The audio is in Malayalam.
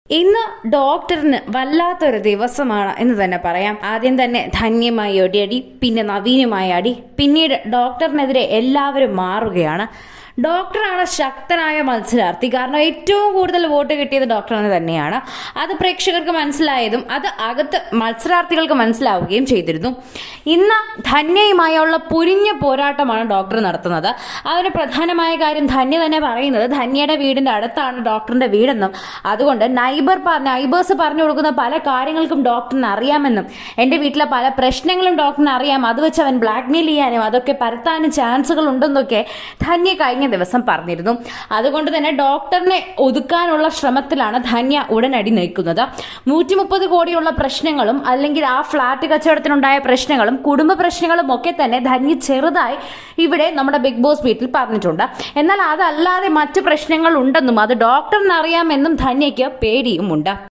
ഇന്ന് ഡോക്ടറിന് വല്ലാത്തൊരു ദിവസമാണ് എന്ന് തന്നെ പറയാം ആദ്യം തന്നെ ധന്യമായി ഒടിയടി പിന്നെ നവീനുമായി അടി പിന്നീട് ഡോക്ടറിനെതിരെ എല്ലാവരും മാറുകയാണ് ഡോക്ടറാണ് ശക്തനായ മത്സരാർത്ഥി കാരണം ഏറ്റവും കൂടുതൽ വോട്ട് കിട്ടിയത് ഡോക്ടറിന് തന്നെയാണ് അത് പ്രേക്ഷകർക്ക് മനസ്സിലായതും അത് അകത്ത് മത്സരാർത്ഥികൾക്ക് മനസ്സിലാവുകയും ചെയ്തിരുന്നു ഇന്ന് ധന്യയുമായുള്ള പുരിഞ്ഞ പോരാട്ടമാണ് ഡോക്ടർ നടത്തുന്നത് അതിന് പ്രധാനമായ കാര്യം ധന്യ തന്നെ പറയുന്നത് ധന്യയുടെ വീടിന്റെ അടുത്താണ് ഡോക്ടറിന്റെ വീടെന്നും അതുകൊണ്ട് നൈബർ നൈബേഴ്സ് പറഞ്ഞു കൊടുക്കുന്ന പല കാര്യങ്ങൾക്കും ഡോക്ടറിന് അറിയാമെന്നും എന്റെ വീട്ടിലെ പല പ്രശ്നങ്ങളും ഡോക്ടറിന് അറിയാം അത് വെച്ച് അവൻ ബ്ലാക്ക്മെയിൽ ചെയ്യാനും അതൊക്കെ പരത്താനും ചാൻസുകൾ ഉണ്ടെന്നൊക്കെ ധന്യ കഴിഞ്ഞ ദിവസം പറഞ്ഞിരുന്നു അതുകൊണ്ട് തന്നെ ഡോക്ടറിനെ ഒതുക്കാനുള്ള ശ്രമത്തിലാണ് ധന്യ ഉടനടി നിൽക്കുന്നത് നൂറ്റി മുപ്പത് കോടിയുള്ള പ്രശ്നങ്ങളും അല്ലെങ്കിൽ ആ ഫ്ളാറ്റ് കച്ചവടത്തിനുണ്ടായ പ്രശ്നങ്ങളും കുടുംബ പ്രശ്നങ്ങളും ഒക്കെ തന്നെ ധന്യ ചെറുതായി ഇവിടെ നമ്മുടെ ബിഗ് ബോസ് വീട്ടിൽ പറഞ്ഞിട്ടുണ്ട് എന്നാൽ അതല്ലാതെ മറ്റു പ്രശ്നങ്ങൾ ഉണ്ടെന്നും അത് ഡോക്ടറിന് അറിയാമെന്നും ധന്യയ്ക്ക് പേടിയുമുണ്ട്